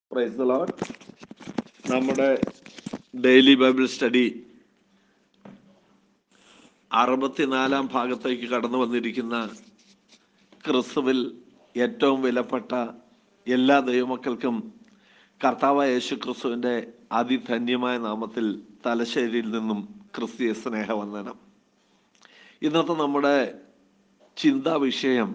price the lord നമ്മുടെ daily Bible study അറുപത്തിനാലാം ഭാഗത്തേക്ക് കടന്നു വന്നിരിക്കുന്ന ക്രിസ്തുവിൽ ഏറ്റവും വിലപ്പെട്ട എല്ലാ ദൈവമക്കൾക്കും കർത്താവായ യേശു ക്രിസ്തുവിൻ്റെ അതിധന്യമായ നാമത്തിൽ തലശ്ശേരിയിൽ നിന്നും ക്രിസ്തീയ സ്നേഹവന്ദനം ഇന്നത്തെ നമ്മുടെ ചിന്താ വിഷയം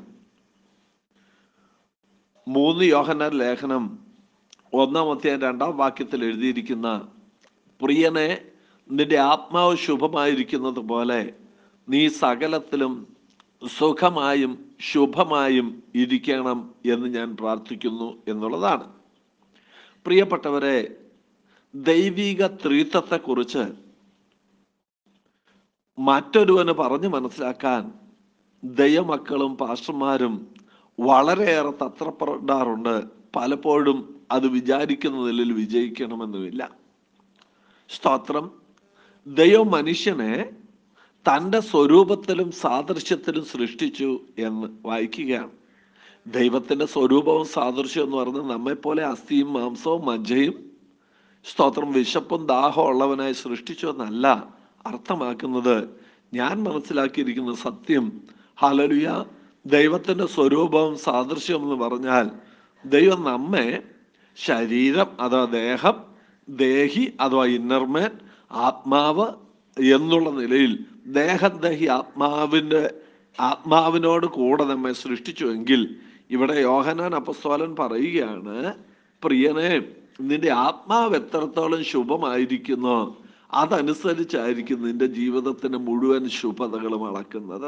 മൂന്ന് യോഹന്നാൻ ലേഖനം ഒന്നാം അധ്യായം രണ്ടാം വാക്യത്തിൽ എഴുതിയിരിക്കുന്ന പ്രിയനെ നിന്റെ ആത്മാവ് ശുഭമായിരിക്കുന്നത് പോലെ നീ സകലത്തിലും സുഖമായും ശുഭമായും ഇരിക്കണം എന്ന് ഞാൻ പ്രാർത്ഥിക്കുന്നു എന്നുള്ളതാണ് പ്രിയപ്പെട്ടവരെ ദൈവിക ത്രിത്വത്തെക്കുറിച്ച് മറ്റൊരുവന് പറഞ്ഞു മനസ്സിലാക്കാൻ ദൈവമക്കളും പാസ്റ്റർമാരും വളരെയേറെ തത്രപ്പെടാറുണ്ട് പലപ്പോഴും അത് വിചാരിക്കുന്ന നിലയിൽ വിജയിക്കണമെന്നുമില്ല സ്തോത്രം ദൈവം മനുഷ്യനെ തൻ്റെ സ്വരൂപത്തിലും സാദൃശ്യത്തിലും സൃഷ്ടിച്ചു എന്ന് വായിക്കുകയാണ് ദൈവത്തിൻ്റെ സ്വരൂപവും സാദൃശ്യവും എന്ന് പറഞ്ഞാൽ നമ്മെപ്പോലെ അസ്ഥിയും മാംസവും മജ്ജയും സ്തോത്രം വിശപ്പും ദാഹവും ഉള്ളവനായി സൃഷ്ടിച്ചു എന്നല്ല അർത്ഥമാക്കുന്നത് ഞാൻ മനസ്സിലാക്കിയിരിക്കുന്ന സത്യം ഹലലുയ ദൈവത്തിൻ്റെ സ്വരൂപവും സാദൃശ്യം എന്ന് പറഞ്ഞാൽ ദൈവം നമ്മെ ശരീരം അഥവാ ദേഹം ദേഹി അഥവാ ഇന്നർമേൻ ആത്മാവ് എന്നുള്ള നിലയിൽ ദേഹം ദേഹി ആത്മാവിൻ്റെ ആത്മാവിനോട് കൂടെ നമ്മെ സൃഷ്ടിച്ചുവെങ്കിൽ ഇവിടെ യോഹനാൻ അപ്പസ്തോലൻ പറയുകയാണ് പ്രിയനെ നിന്റെ ആത്മാവ് എത്രത്തോളം ശുഭമായിരിക്കുന്നോ അതനുസരിച്ചായിരിക്കും നിന്റെ ജീവിതത്തിന് മുഴുവൻ ശുഭതകളും അളക്കുന്നത്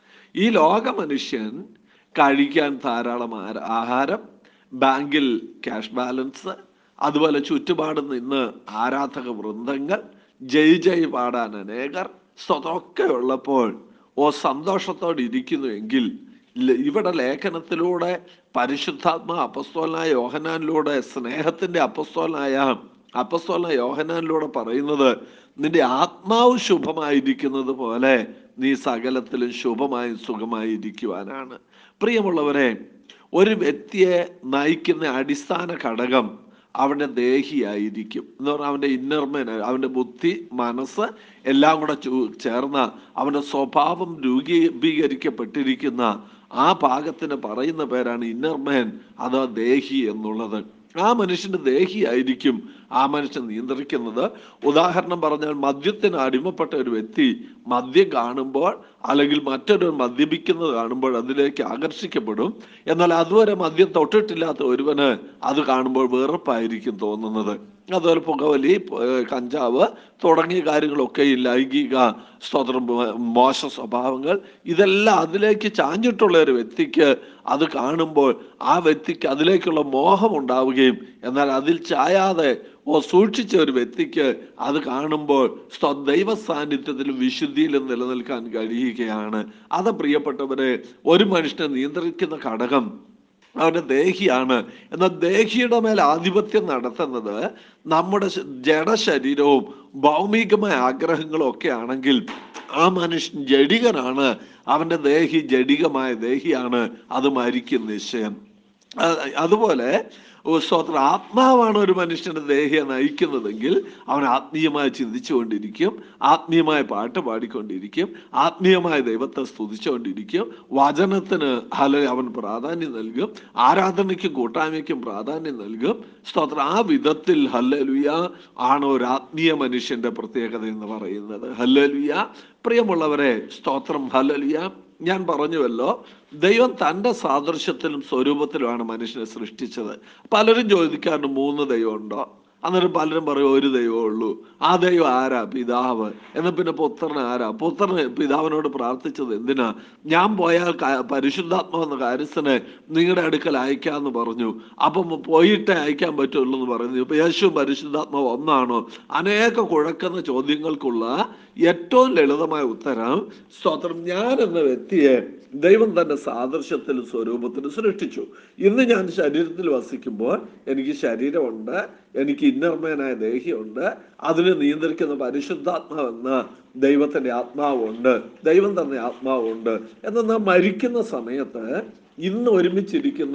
ഈ ലോക മനുഷ്യൻ കഴിക്കാൻ ധാരാളം ആര- ആഹാരം ബാങ്കിൽ ക്യാഷ് ബാലൻസ് അതുപോലെ ചുറ്റുപാട് നിന്ന് ആരാധക വൃന്ദങ്ങൾ ജയ് ജയ് പാടാൻ അനേകർ സ്വതൊക്കെ ഉള്ളപ്പോൾ ഓ സന്തോഷത്തോടെ ഇരിക്കുന്നു എങ്കിൽ ല- ഇവിടെ ലേഖനത്തിലൂടെ പരിശുദ്ധാത്മ അപ്പസ്തോലനായ യോഹനാനിലൂടെ സ്നേഹത്തിന്റെ അപ്പസ്തോലനായ അപ്പസ്തോലന യോഹനാനിലൂടെ പറയുന്നത് നിന്റെ ആത്മാവ് ശുഭമായിരിക്കുന്നത് പോലെ നീ സകലത്തിലും ശുഭമായും സുഖമായി ഇരിക്കുവാനാണ് പ്രിയമുള്ളവരെ ഒരു വ്യക്തിയെ നയിക്കുന്ന അടിസ്ഥാന ഘടകം അവൻ്റെ ദേഹിയായിരിക്കും എന്ന് പറഞ്ഞാൽ അവൻ്റെ ഇന്നർമേൻ അവൻ്റെ ബുദ്ധി മനസ്സ് എല്ലാം കൂടെ ചു- ചേർന്ന അവൻ്റെ സ്വഭാവം രൂപീകരിക്കപ്പെട്ടിരിക്കുന്ന ആ ഭാഗത്തിന് പറയുന്ന പേരാണ് ഇന്നർമേൻ അഥവാ ദേഹി എന്നുള്ളത് ആ മനുഷ്യന്റെ ദേഹിയായിരിക്കും ആ മനുഷ്യൻ നിയന്ത്രിക്കുന്നത് ഉദാഹരണം പറഞ്ഞാൽ മദ്യത്തിന് അടിമപ്പെട്ട ഒരു വ്യക്തി മദ്യം കാണുമ്പോൾ അല്ലെങ്കിൽ മറ്റൊരു മദ്യപിക്കുന്നത് കാണുമ്പോൾ അതിലേക്ക് ആകർഷിക്കപ്പെടും എന്നാൽ അതുവരെ മദ്യം തൊട്ടിട്ടില്ലാത്ത ഒരുവന് അത് കാണുമ്പോൾ വെറുപ്പായിരിക്കും തോന്നുന്നത് അതുപോലെ പുകവലി ഏർ കഞ്ചാവ് തുടങ്ങിയ കാര്യങ്ങളൊക്കെ ഈ ലൈംഗിക സ്തോത്രം മോ- മോശ സ്വഭാവങ്ങൾ ഇതെല്ലാം അതിലേക്ക് ചാഞ്ഞിട്ടുള്ള ഒരു വ്യക്തിക്ക് അത് കാണുമ്പോൾ ആ വ്യക്തിക്ക് അതിലേക്കുള്ള മോഹം ഉണ്ടാവുകയും എന്നാൽ അതിൽ ചായാതെ ഓ സൂക്ഷിച്ച ഒരു വ്യക്തിക്ക് അത് കാണുമ്പോൾ സ്വ ദൈവ സാന്നിധ്യത്തിലും വിശുദ്ധിയിലും നിലനിൽക്കാൻ കഴിയുകയാണ് അത് പ്രിയപ്പെട്ടവരെ ഒരു മനുഷ്യനെ നിയന്ത്രിക്കുന്ന ഘടകം അവന്റെ ദേഹിയാണ് എന്നാൽ ദേഹിയുടെ മേൽ ആധിപത്യം നടത്തുന്നത് നമ്മുടെ ശ- ജഡശരീരവും ഭൗമികമായ ആഗ്രഹങ്ങളും ഒക്കെ ആണെങ്കിൽ ആ മനുഷ്യൻ ജഡികനാണ് അവന്റെ ദേഹി ജഡികമായ ദേഹിയാണ് അത് മരിക്കും നിശ്ചയം അ- അതുപോലെ ഓ, സ്തോത്രം ആത്മാവാണ് ഒരു മനുഷ്യന്റെ ദേഹിയെ നയിക്കുന്നതെങ്കിൽ അവൻ ആത്മീയമായി ചിന്തിച്ചുകൊണ്ടിരിക്കും ആത്മീയമായ പാട്ട് പാടിക്കൊണ്ടിരിക്കും ആത്മീയമായ ദൈവത്തെ സ്തുതിച്ചുകൊണ്ടിരിക്കും വചനത്തിന് ഹല അവൻ പ്രാധാന്യം നൽകും ആരാധനയ്ക്കും കൂട്ടായ്മയ്ക്കും പ്രാധാന്യം നൽകും സ്തോത്രം ആ വിധത്തിൽ ഹല്ലലുയ ആണ് ഒരു ആത്മീയ മനുഷ്യന്റെ പ്രത്യേകത എന്ന് പറയുന്നത് ഹല്ലലുയ പ്രിയമുള്ളവരെ സ്തോത്രം ഹല്ലലുയ ഞാൻ പറഞ്ഞുവല്ലോ ദൈവം തൻ്റെ സാദൃശ്യത്തിലും സ്വരൂപത്തിലുമാണ് മനുഷ്യനെ സൃഷ്ടിച്ചത് പലരും ചോദിക്കാറുണ്ട് മൂന്ന് ദൈവമുണ്ടോ അന്നേരം പലരും പറയും ഒരു ദൈവമേ ഉള്ളൂ ആ ദൈവം ആരാ പിതാവ് എന്നാ പിന്നെ പുത്രൻ ആരാ പുത്രന് പിതാവിനോട് പ്രാർത്ഥിച്ചത് എന്തിനാ ഞാൻ പോയാൽ ക- പരിശുദ്ധാത്മാവെന്ന കാര്യസ്ഥനെ നിങ്ങളുടെ അടുക്കൽ അയക്കാന്ന് പറഞ്ഞു അപ്പം പോയിട്ടേ അയക്കാൻ പറ്റുള്ളൂ എന്ന് പറയുന്നു ഇപ്പൊ യേശു പരിശുദ്ധാത്മാവ് ഒന്നാണോ അനേക കുഴക്കുന്ന ചോദ്യങ്ങൾക്കുള്ള ഏറ്റവും ലളിതമായ ഉത്തരം സ്തോത്രം ഞാൻ എന്ന വ്യക്തിയെ ദൈവം തന്റെ സാദൃശ്യത്തിലും സ്വരൂപത്തിലും സൃഷ്ടിച്ചു ഇന്ന് ഞാൻ ശരീരത്തിൽ വസിക്കുമ്പോൾ എനിക്ക് ശരീരമുണ്ട് എനിക്ക് ഇന്നർമയനായ ദേഹിയുണ്ട് അതിനെ നിയന്ത്രിക്കുന്ന പരിശുദ്ധാത്മാവെന്ന ദൈവത്തിന്റെ ആത്മാവുണ്ട് ദൈവം തന്നെ ആത്മാവുണ്ട് എന്നാൽ നാം മരിക്കുന്ന സമയത്ത് ഇന്ന് ഒരുമിച്ചിരിക്കുന്ന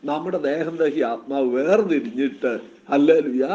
നമ്മുടെ ദേഹം ദഹി ആത്മാവ് വേർതിരിഞ്ഞിട്ട് അല്ലേലുയ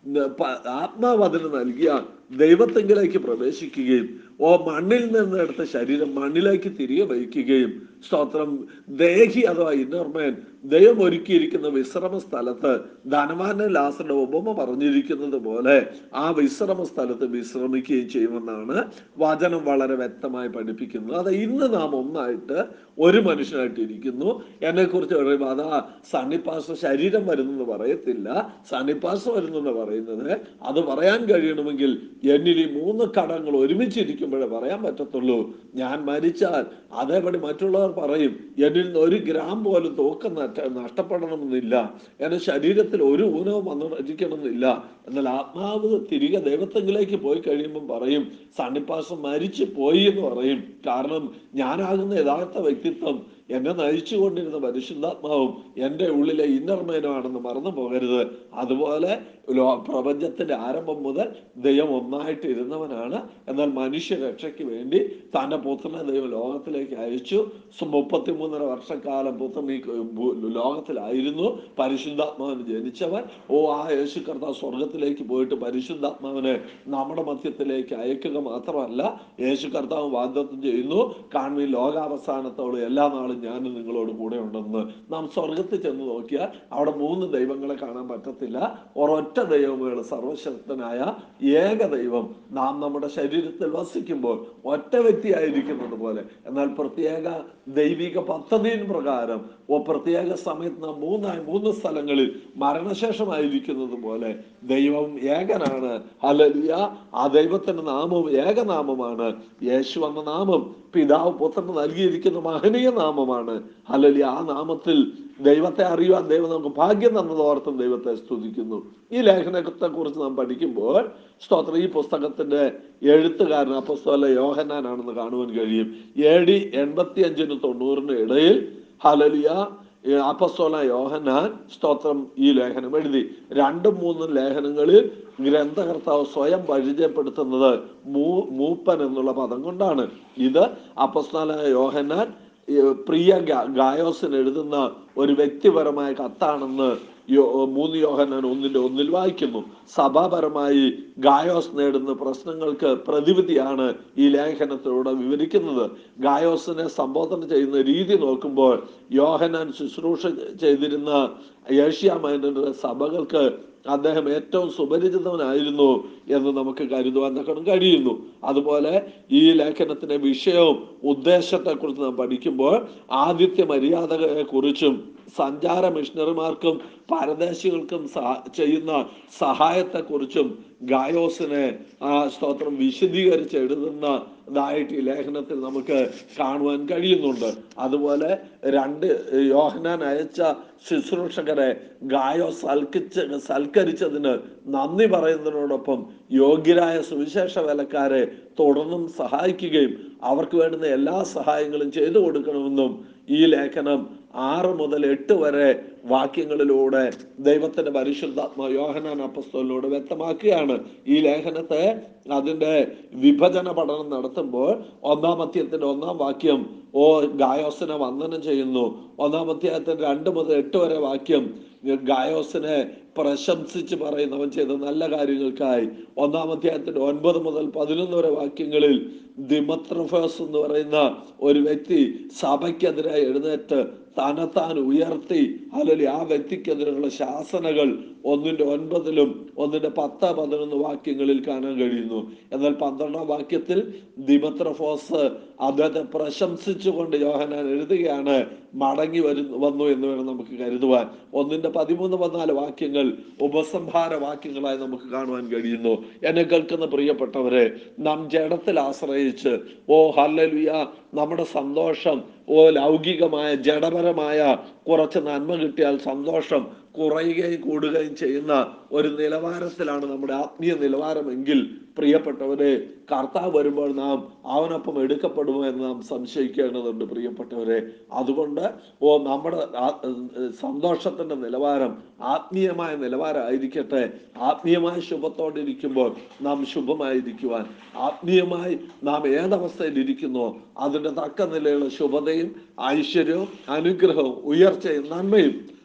ആത്മാവ് അതിന് നൽകിയ ദൈവത്തെങ്കിലേക്ക് പ്രവേശിക്കുകയും ഓ മണ്ണിൽ നിന്ന് എടുത്ത ശരീരം മണ്ണിലേക്ക് തിരികെ വഹിക്കുകയും സ്തോത്രം ദേഹി അഥവാ ഇന്നർമേൻ ദൈവം ഒരുക്കിയിരിക്കുന്ന വിശ്രമ സ്ഥലത്ത് ധനവാന ലാസറുടെ ഉപമ പറഞ്ഞിരിക്കുന്നത് പോലെ ആ വിശ്രമ സ്ഥലത്ത് വിശ്രമിക്കുകയും ചെയ്യുമെന്നാണ് വചനം വളരെ വ്യക്തമായി പഠിപ്പിക്കുന്നത് അത് ഇന്ന് നാം ഒന്നായിട്ട് ഒരു മനുഷ്യനായിട്ട് ഇരിക്കുന്നു എന്നെ കുറിച്ച് പറയുമ്പോൾ അതാ സണ്ണിപ്പാസ് ശരീരം വരുന്നെന്ന് പറയത്തില്ല സണ്ണിപ്പാസ് വരുന്നെന്ന് പറയുന്നത് അത് പറയാൻ കഴിയണമെങ്കിൽ എന്നിൽ ഈ മൂന്ന് ഘടകങ്ങൾ ഒരുമിച്ചിരിക്കുമ്പോഴേ പറയാൻ പറ്റത്തുള്ളൂ ഞാൻ മരിച്ചാൽ അതേപടി മറ്റുള്ളവർ പറയും എന്നിൽ നിന്ന് ഒരു ഗ്രാം പോലും തൂക്കം നഷ്ട നഷ്ടപ്പെടണമെന്നില്ല എന്റെ ശരീരത്തിൽ ഒരു ഊനവും വന്നിരിക്കണമെന്നില്ല എന്നാൽ ആത്മാവ് തിരികെ ദൈവത്തെങ്കിലേക്ക് പോയി കഴിയുമ്പോൾ പറയും സണ്ണിപ്പാസം മരിച്ചു പോയി എന്ന് പറയും കാരണം ഞാനാകുന്ന യഥാർത്ഥ വ്യക്തിത്വം എന്നെ നയിച്ചുകൊണ്ടിരുന്ന പരിശുദ്ധാത്മാവും എൻ്റെ ഉള്ളിലെ ഇന്നർമേനമാണെന്ന് മറന്നു പോകരുത് അതുപോലെ ലോ പ്രപഞ്ചത്തിന്റെ ആരംഭം മുതൽ ദൈവം ഒന്നായിട്ട് ഇരുന്നവനാണ് എന്നാൽ മനുഷ്യ രക്ഷയ്ക്ക് വേണ്ടി തൻ്റെ പുത്രനെ ദൈവം ലോകത്തിലേക്ക് അയച്ചു മുപ്പത്തിമൂന്നര വർഷക്കാലം പുത്രൻ ഈ ഭൂ- ലോകത്തിലായിരുന്നു പരിശുദ്ധാത്മാവിന് ജനിച്ചവൻ ഓ ആ യേശു കർത്താവ് സ്വർഗത്തിലേക്ക് പോയിട്ട് പരിശുദ്ധാത്മാവിനെ നമ്മുടെ മധ്യത്തിലേക്ക് അയക്കുക മാത്രമല്ല യേശു കർത്താവ് വാഗ്ദത്തം ചെയ്യുന്നു കാണുന്ന ലോകാവസാനത്തോളം എല്ലാ നാളും ഞാൻ നിങ്ങളോട് കൂടെ ഉണ്ടെന്ന് നാം സ്വർഗത്തിൽ ചെന്ന് നോക്കിയാൽ അവിടെ മൂന്ന് ദൈവങ്ങളെ കാണാൻ പറ്റത്തില്ല ഒരൊറ്റ ദൈവമേള് സർവശക്തനായ ഏക ദൈവം നാം നമ്മുടെ ശരീരത്തിൽ വസിക്കുമ്പോൾ ഒറ്റ വ്യക്തിയായിരിക്കുന്നത് പോലെ എന്നാൽ പ്രത്യേക ദൈവിക പദ്ധതിயின் പ്രകാരം ഓ പ്രത്യേക സമയത്ത് നാം മൂന്നായി മൂന്ന് സ്ഥലങ്ങളിൽ മരണശേഷമായിരിക്കുന്നത് പോലെ ദൈവം ഏകനാണ് ഹല്ലേലൂയ ആ ദൈവത്തിന്റെ നാമം ഏകനാമമാണ് യേശു എന്ന നാമം പിതാവ് പുത്രന് നൽകിയിരിക്കുന്ന മഹനീയ നാമമാണ് ഹല്ലേലൂയ ആ നാമത്തിൽ ദൈവത്തെ അറിയുവാൻ ദൈവം നമുക്ക് ഭാഗ്യം തന്നതോർത്തും ദൈവത്തെ സ്തുതിക്കുന്നു ഈ ലേഖനത്തെ കുറിച്ച് നാം പഠിക്കുമ്പോൾ സ്തോത്രം ഈ പുസ്തകത്തിന്റെ എഴുത്തുകാരൻ അപ്പസ്തോല യോഹന്നാനാണെന്ന് കാണുവാൻ കഴിയും എ ഡി എൺപത്തി അഞ്ചിന് തൊണ്ണൂറിന് ഇടയിൽ ഹലലിയ അപ്പസ്തോല യോഹന്നാൻ സ്തോത്രം ഈ ലേഖനം എഴുതി രണ്ടും മൂന്നും ലേഖനങ്ങളിൽ ഗ്രന്ഥകർത്താവ് സ്വയം പരിചയപ്പെടുത്തുന്നത് മൂ മൂപ്പൻ എന്നുള്ള പദം കൊണ്ടാണ് ഇത് അപ്പസ്തോല യോഹന്നാൻ ഈ പ്രിയ ഗാ- ഗായോസിന് എഴുതുന്ന ഒരു വ്യക്തിപരമായ കത്താണെന്ന് യോ- മൂന്ന് യോഹന്നാൻ ഒന്നിന്റെ ഒന്നിൽ വായിക്കുന്നു സഭാപരമായി ഗായോസ് നേടുന്ന പ്രശ്നങ്ങൾക്ക് പ്രതിവിധിയാണ് ഈ ലേഖനത്തിലൂടെ വിവരിക്കുന്നത് ഗായോസിനെ സംബോധന ചെയ്യുന്ന രീതി നോക്കുമ്പോൾ യോഹന്നാൻ ശുശ്രൂഷ ചെയ്തിരുന്ന ഏഷ്യ മൈനറിന്റെ സഭകൾക്ക് അദ്ദേഹം ഏറ്റവും സുപരിചിതനായിരുന്നു എന്ന് നമുക്ക് കരുതുവാൻ തക്കണം കഴിയുന്നു അതുപോലെ ഈ ലേഖനത്തിന്റെ വിഷയവും ഉദ്ദേശത്തെ കുറിച്ച് നാം പഠിക്കുമ്പോൾ ആദിത്യ മര്യാദകളെ കുറിച്ചും സഞ്ചാര മിഷണറിമാർക്കും പരദേശികൾക്കും സഹ- ചെയ്യുന്ന സഹായത്തെക്കുറിച്ചും ഗായോസിനെ ആ സ്തോത്രം വിശദീകരിച്ച് എഴുതുന്നതായിട്ട് ഈ ലേഖനത്തിൽ നമുക്ക് കാണുവാൻ കഴിയുന്നുണ്ട് അതുപോലെ രണ്ട് യോഹനാൻ അയച്ച ശുശ്രൂഷകരെ ഗായോ സൽക്കിച്ച് സൽക്കരിച്ചതിന് നന്ദി പറയുന്നതിനോടൊപ്പം യോഗ്യരായ സുവിശേഷ വേലക്കാരെ തുടർന്നും സഹായിക്കുകയും അവർക്ക് വേണ്ടുന്ന എല്ലാ സഹായങ്ങളും ചെയ്തു കൊടുക്കണമെന്നും ഈ ലേഖനം ആറ് മുതൽ എട്ട് വരെ വാക്യങ്ങളിലൂടെ ദൈവത്തിന്റെ പരിശുദ്ധാത്മ യോഹനാൻ അപ്പസ്തോലിനോട് വ്യക്തമാക്കുകയാണ് ഈ ലേഖനത്തെ അതിന്റെ വിഭജന പഠനം നടത്തുമ്പോൾ ഒന്നാം അധ്യായത്തിന്റെ ഒന്നാം വാക്യം ഓ ഗായോസിനെ വന്ദനം ചെയ്യുന്നു ഒന്നാം അധ്യായത്തിന്റെ രണ്ട് മുതൽ എട്ട് വരെ വാക്യം ഗായോസിനെ പ്രശംസിച്ച് പറയുന്നവൻ ചെയ്ത നല്ല കാര്യങ്ങൾക്കായി ഒന്നാം അധ്യായത്തിന്റെ ഒൻപത് മുതൽ പതിനൊന്ന് വരെ വാക്യങ്ങളിൽ ദിമത്രഫേസ് എന്ന് പറയുന്ന ഒരു വ്യക്തി സഭയ്ക്കെതിരായി എഴുന്നേറ്റ് തന്നെത്താൻ ഉയർത്തി അല്ലെങ്കിൽ ആ വ്യക്തിക്കെതിരെയുള്ള ശാസനകൾ ഒന്നിന്റെ ഒൻപതിലും ഒന്നിന്റെ പത്ത് പതിനൊന്ന് വാക്യങ്ങളിൽ കാണാൻ കഴിയുന്നു എന്നാൽ പന്ത്രണ്ടാം വാക്യത്തിൽ ദിമത്രഫോസ് അദ്ദേഹത്തെ പ്രശംസിച്ചുകൊണ്ട് യോഹനാൻ എഴുതുകയാണ് മടങ്ങി വരുന്നു വന്നു എന്ന് വേണം നമുക്ക് കരുതുവാൻ ഒന്നിന്റെ പതിമൂന്ന് പതിനാല് വാക്യങ്ങൾ ഉപസംഹാര വാക്യങ്ങളായി നമുക്ക് കാണുവാൻ കഴിയുന്നു എന്നെ കേൾക്കുന്ന പ്രിയപ്പെട്ടവരെ നാം ജഡത്തിൽ ആശ്രയിച്ച് ഓ ഹല്ലലുയ നമ്മുടെ സന്തോഷം ഓ ലൗകികമായ ജഡപരമായ കുറച്ച് നന്മ കിട്ടിയാൽ സന്തോഷം കുറയുകയും കൂടുകയും ചെയ്യുന്ന ഒരു നിലവാരത്തിലാണ് നമ്മുടെ ആത്മീയ നിലവാരമെങ്കിൽ പ്രിയപ്പെട്ടവരെ കർത്താവ് വരുമ്പോൾ നാം അവനൊപ്പം എടുക്കപ്പെടുമോ എന്ന് നാം സംശയിക്കേണ്ടതുണ്ട് പ്രിയപ്പെട്ടവരെ അതുകൊണ്ട് ഓ നമ്മുടെ ആ- ഏഹ് സന്തോഷത്തിന്റെ നിലവാരം ആത്മീയമായ നിലവാരമായിരിക്കട്ടെ ആത്മീയമായ ശുഭത്തോടിരിക്കുമ്പോൾ നാം ശുഭമായിരിക്കുവാൻ ആത്മീയമായി നാം ഏതവസ്ഥയിൽ ഇരിക്കുന്നോ അതിന്റെ തക്ക നിലയുള്ള ശുഭതയും ഐശ്വര്യവും അനുഗ്രഹവും ഉയർച്ചയും നന്മയും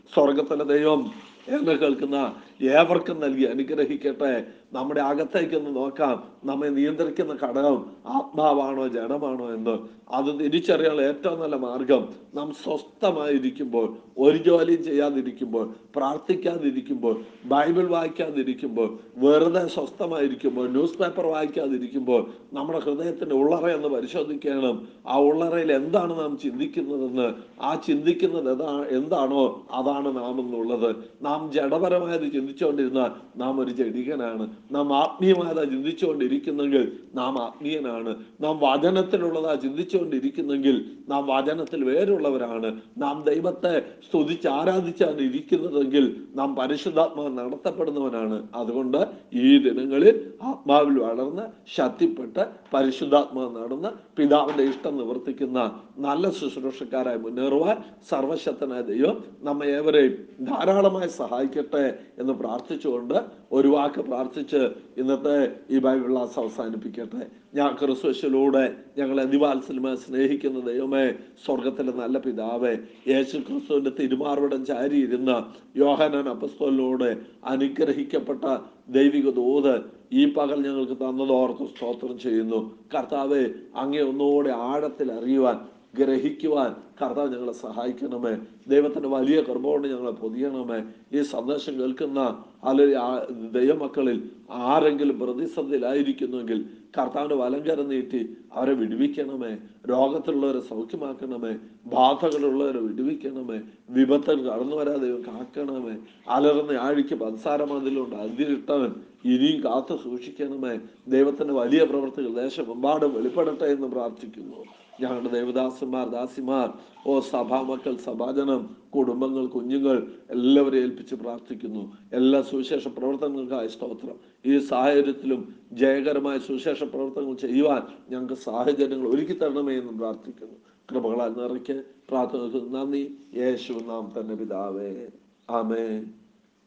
സ്വർഗത്തിലെ ദൈവം എന്നെ കേൾക്കുന്ന ഏവർക്കും നൽകി അനുഗ്രഹിക്കട്ടെ നമ്മുടെ അകത്തേക്കൊന്ന് നോക്കാം നമ്മെ നിയന്ത്രിക്കുന്ന ഘടകം ആത്മാവാണോ ജഡമാണോ എന്ന് അത് തിരിച്ചറിയാനുള്ള ഏറ്റവും നല്ല മാർഗം നാം സ്വസ്ഥമായിരിക്കുമ്പോൾ ഒരു ജോലിയും ചെയ്യാതിരിക്കുമ്പോൾ പ്രാർത്ഥിക്കാതിരിക്കുമ്പോൾ ബൈബിൾ വായിക്കാതിരിക്കുമ്പോൾ വെറുതെ സ്വസ്ഥമായിരിക്കുമ്പോൾ ന്യൂസ് പേപ്പർ വായിക്കാതിരിക്കുമ്പോൾ നമ്മുടെ ഹൃദയത്തിന്റെ ഉള്ളറ എന്ന് പരിശോധിക്കണം ആ ഉള്ളറയിൽ എന്താണ് നാം ചിന്തിക്കുന്നതെന്ന് ആ ചിന്തിക്കുന്നത് എതാ എന്താണോ അതാണ് നാം എന്നുള്ളത് നാം ജഡപരമായത് ചിന്തിച്ചുകൊണ്ടിരുന്നാൽ നാം ഒരു ജഡികനാണ് നാം ആത്മീയമായതാ ചിന്തിച്ചുകൊണ്ടിരിക്കുന്നെങ്കിൽ നാം ആത്മീയനാണ് നാം വചനത്തിലുള്ളതാ ചിന്തിച്ചുകൊണ്ടിരിക്കുന്നെങ്കിൽ നാം വചനത്തിൽ വേരുള്ളവരാണ് നാം ദൈവത്തെ സ്തുതിച്ച് ആരാധിച്ചാണ് ഇരിക്കുന്നതെങ്കിൽ നാം പരിശുദ്ധാത്മാവ് നടത്തപ്പെടുന്നവനാണ് അതുകൊണ്ട് ഈ ദിനങ്ങളിൽ ആത്മാവിൽ വളർന്ന് ശക്തിപ്പെട്ട് പരിശുദ്ധാത്മാവ് നടന്ന് പിതാവിന്റെ ഇഷ്ടം നിവർത്തിക്കുന്ന നല്ല ശുശ്രൂഷക്കാരായി മുന്നേറുവാൻ സർവശക്തനായ ദൈവം നമ്മെ ഏവരെയും ധാരാളമായി സഹായിക്കട്ടെ എന്ന് പ്രാർത്ഥിച്ചുകൊണ്ട് ഒരു വാക്ക് പ്രാർത്ഥിച്ച് ഇന്നത്തെ ഈ ബൈബിൾ ക്ലാസ് അവസാനിപ്പിക്കട്ടെ ഞാൻ ക്രിസ്തുവിലൂടെ ഞങ്ങളെ അതിവാത്സല്യമായി സ്നേഹിക്കുന്ന ദൈവമേ സ്വർഗത്തിലെ നല്ല പിതാവേ യേശു ക്രിസ്തുവിന്റെ തിരുമാർവിടം ചാരിയിരുന്ന യോഹനാൻ അപ്പസ്തോലിലൂടെ അനുഗ്രഹിക്കപ്പെട്ട ദൈവിക ദൂത് ഈ പകൽ ഞങ്ങൾക്ക് തന്നതോർത്ത് സ്തോത്രം ചെയ്യുന്നു കർത്താവെ അങ്ങേ ഒന്നുകൂടെ ആഴത്തിൽ അറിയുവാൻ ഗ്രഹിക്കുവാൻ കർത്താവ് ഞങ്ങളെ സഹായിക്കണമേ ദൈവത്തിന്റെ വലിയ കൃപ കൊണ്ട് ഞങ്ങളെ പൊതിയണമേ ഈ സന്ദേശം കേൾക്കുന്ന അല്ലെങ്കിൽ ആ ദൈവമക്കളിൽ ആരെങ്കിലും പ്രതിസന്ധിയിലായിരിക്കുന്നുവെങ്കിൽ കർത്താവിന്റെ വലങ്കര നീട്ടി അവരെ വിടുവിക്കണമേ രോഗത്തിലുള്ളവരെ സൗഖ്യമാക്കണമേ ബാധകളുള്ളവരെ വിടുവിക്കണമേ വിപത്തിൽ കടന്നു വരാതെ ദൈവം കാക്കണമേ അലർന്ന ആഴിക്ക് പൻസാര മതിലുണ്ട് അതിരിട്ടവൻ ഇനിയും കാത്തു സൂക്ഷിക്കണമേ ദൈവത്തിന്റെ വലിയ പ്രവൃത്തികൾ ദേശമെമ്പാടും വെളിപ്പെടട്ടെ എന്ന് പ്രാർത്ഥിക്കുന്നു ഞങ്ങളുടെ ദേവദാസന്മാർ ദാസിമാർ ഓ സഭാമക്കൾ സഭാജനം കുടുംബങ്ങൾ കുഞ്ഞുങ്ങൾ എല്ലാവരെയും ഏൽപ്പിച്ച് പ്രാർത്ഥിക്കുന്നു എല്ലാ സുവിശേഷ പ്രവർത്തനങ്ങൾക്കായി സ്തോത്രം ഈ സാഹചര്യത്തിലും ജയകരമായ സുവിശേഷ പ്രവർത്തനങ്ങൾ ചെയ്യുവാൻ ഞങ്ങൾക്ക് സാഹചര്യങ്ങൾ ഒരുക്കി തരണമേ എന്ന് പ്രാർത്ഥിക്കുന്നു കൃപകളാൽ നിറയ്ക്ക് പ്രാർത്ഥന നന്ദി യേശു നാം തന്നെ പിതാവേ ആമേ